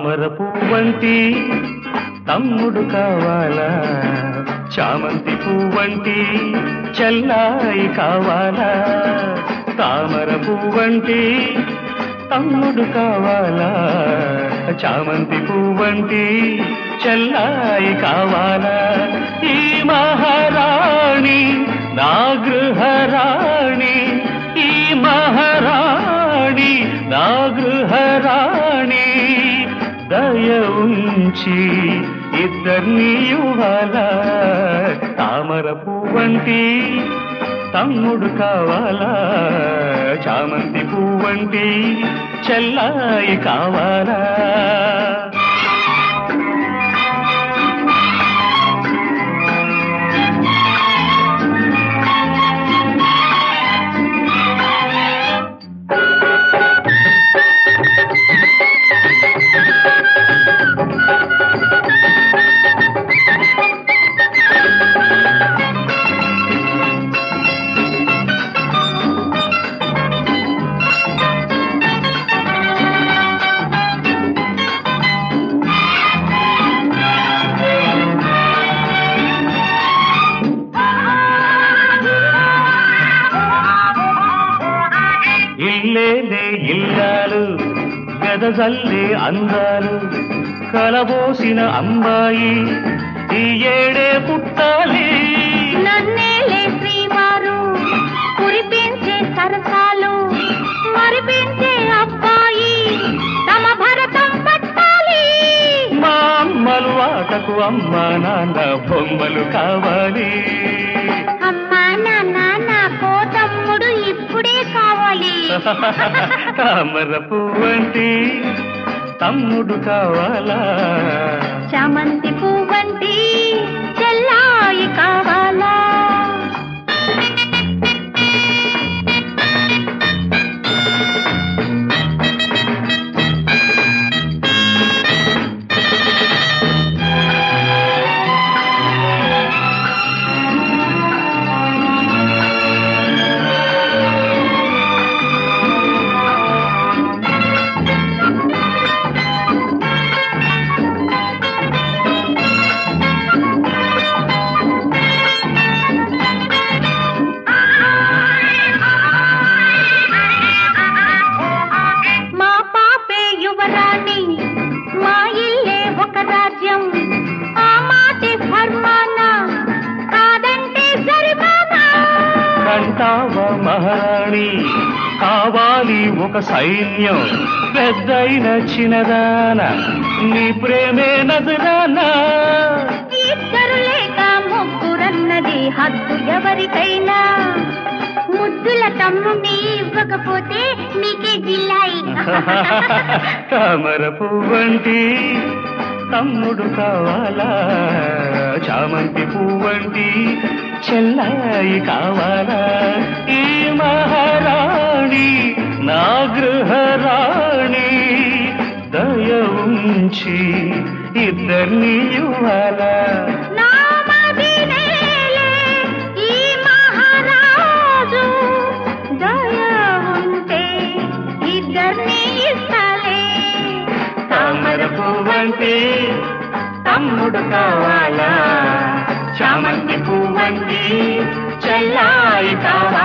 తామర పువ్వంటి తమ్ముడు కావాలా చామంతి పువ్వంటి చెల్లాయి కావాలా తామర పువ్వంటి తమ్ముడు కావాలా చామంతి పువ్వంటి చెల్లాయి కావాలా ఈ మహారాణి నా గృహరాణి ఈ మహారాణి నా గృహరాణి దయ ఉంచి ఇద్దరిని యువాల తామర పువ్వంటి తమ్ముడు కావాలా చామంతి పువ్వంటి చెల్లాయి కావాలా ఇల్లేలే ఇల్లాలు గదజల్లే అందాలు కలబోసిన అమ్మాయి ఈ ఏడే పుట్టాలి నన్నేలే శ్రీవారు కురిపించే సరసాలు మరిపించే అబ్బాయి తమ భరతం పట్టాలి మా అమ్మలు ఆటకు అమ్మ నాన్న బొమ్మలు కావాలి అమ్మా నాన్న నాకో తమ్ముడు ఇప్పుడే కావాలి తామర పువ్వంటి తమ్ముడు కావాలా చామంతి పువ్వంటి చెల్లాయి కావాలా మా పాపే యువరాణి మా ఇల్లే ఒక రాజ్యం ఆ మాటే ఫర్మానా కాదంటే జరిమానా కంటావ మహారాణి కావాలి ఒక సైన్యం పెద్దయిన చిన్నదాన నీ ప్రేమే నదురానా ఇద్దరు లేక ముగ్గురన్నది హద్దు ఎవరికైనా ముద్దుల తమ్ముని ఇవ్వకపోతే నీకే జిల్లాయి తామర పువ్వంటి తమ్ముడు కావాలా చామంతి పువ్వంటి చెల్లాయి కావాలా ఈ మహారాణి నా గృహరాణి దయ ఉంచి ఇద్దరిని ఇవ్వాలా నా మదినేలే ఈ మహారాజు దయ ఉంటే ఇద్దరిని ఇస్తాలే తామర పువ్వంటి తమ్ముడు కావాలా చామంతి పువ్వంటి చెల్లాయి కావాలా